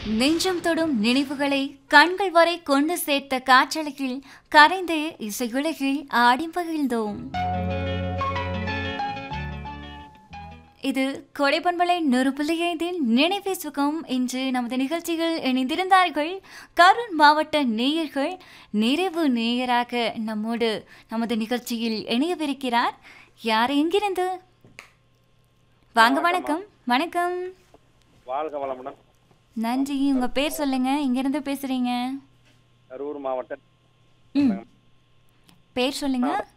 நெஞ்சம் தொடும் நினைவுகளை கண்கள் வரை கொண்டு சேர்த்த காற்றலையில் கரைந்து இசையுலகில் ஆடி மகிழ்ந்தோம் இது கொடைப்பண்பலை நொறுப்புள்ளி ஐந்தின் நினைவே சுகம் இன்று நமது நிகழ்ச்சியில் இணைந்திருந்தார்கள் கரூர் மாவட்ட நேயர்கள் நிறைவு நேயராக நம்மோடு நமது நிகழ்ச்சியில் இணையவிருக்கிறார் யார் எங்கிருந்து வாங்க வணக்கம் வணக்கம் வாழ்க வளமுடன் நன்றி உங்க பேர் சொல்லுங்க இங்கிருந்து பேசுறீங்க கரூர் மாவட்டம் ம் பேர் சொல்லுங்க